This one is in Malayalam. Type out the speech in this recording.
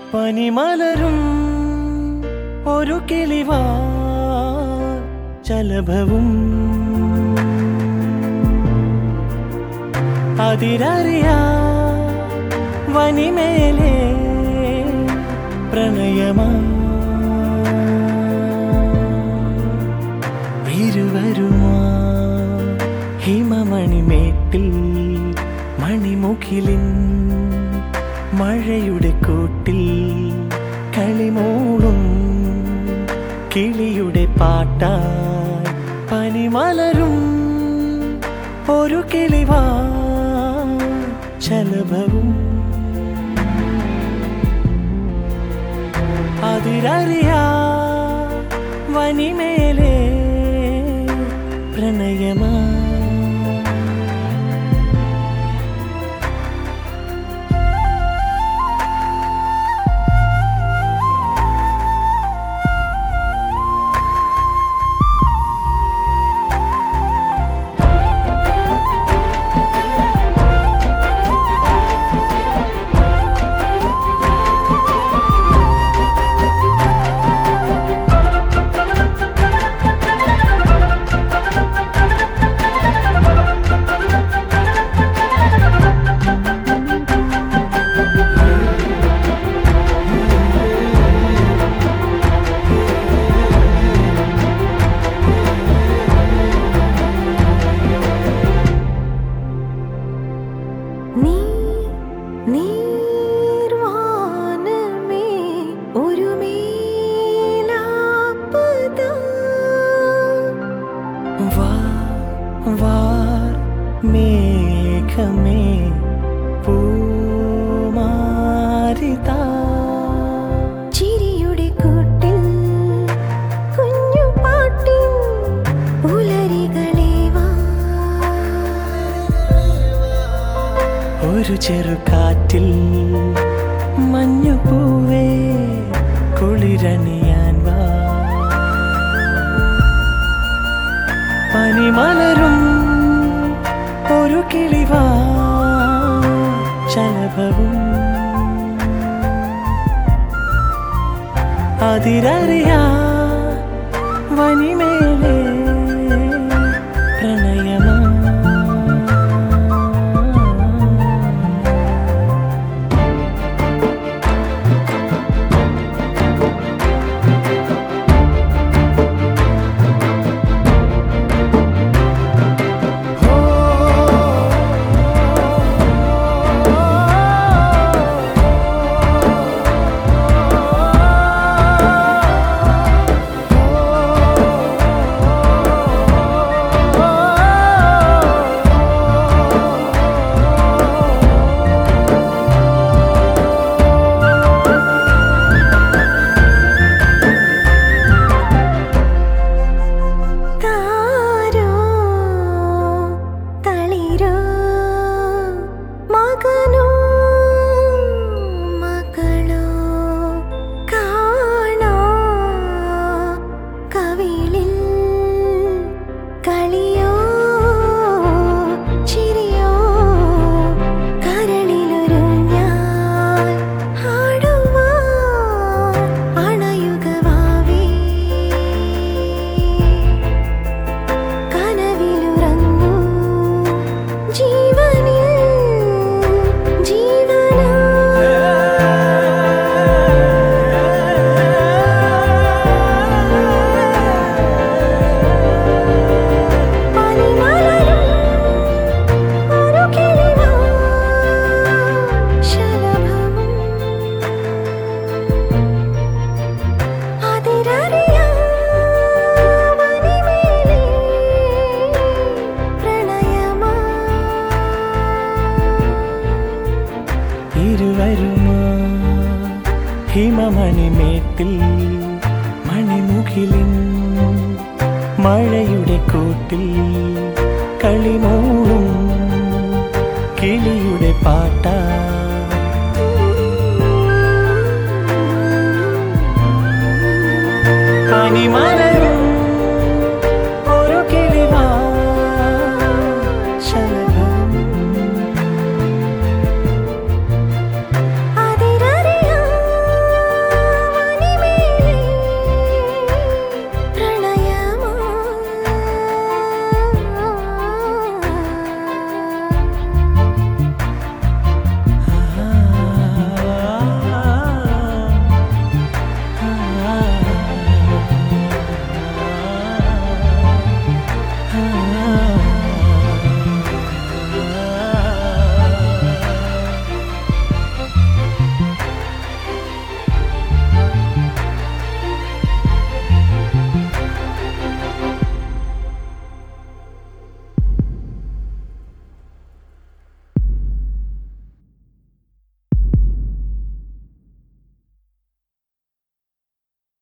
പനിമലരും ഒരു കിളിവാ ചലഭവും അതിരറിയാ വനിമേലെ പ്രണയമാ ഇരുവരുമാ ഹിമമണിമേട്ടിൽ മണിമുഖിലിൻ മഴയുടെ കൂട്ടിൽ കളിമൂളും കിളിയുടെ പാട്ടായി പനിമലരും ഒരു കിളിവാ ശലഭവും അതിരറിയാ വനിമേലെ പ്രണയമാ നീ നീർവാനമേ ഒരു മേലാപ്പതാ വാ വാർ മേഘമേ പൂമാരിതാ ചിരിയുടെ കൂട്ടിൽ കുഞ്ഞു പാട്ടിൻ പുലരികളെ വാ ഒരു ചെറുകാറ്റിൽ മഞ്ഞുപൂവേ കുളിരണിയാൻ വാ പനിമലരും ഒരു കിളിവാ ശലഭവും അതിരറിയാ വനിമേലെ പ്രണയമാ താരോ തളിരോ മകനോ മകളോ കാണാ കവിളിൽ കളിയോ ചിരിയോ കരളിലൊരു ഞാൻ ആടുവാ അണയുക വാവേ കനവിലുറങ്ങൂ ജീവനിൽ ജീവനാ പനിമലരും ഒരു കിളിവാ ശലഭവും അതിരറിയാ വനിമേലെ പ്രണയമാ ഇരുവരുമാ ഹിമമണിമേട്ടിൽ മണിമുഖിലിൻ മഴയുടെ കൂട്ടിൽ കളിമൂളും കിളിയുടെ പാട്ടാ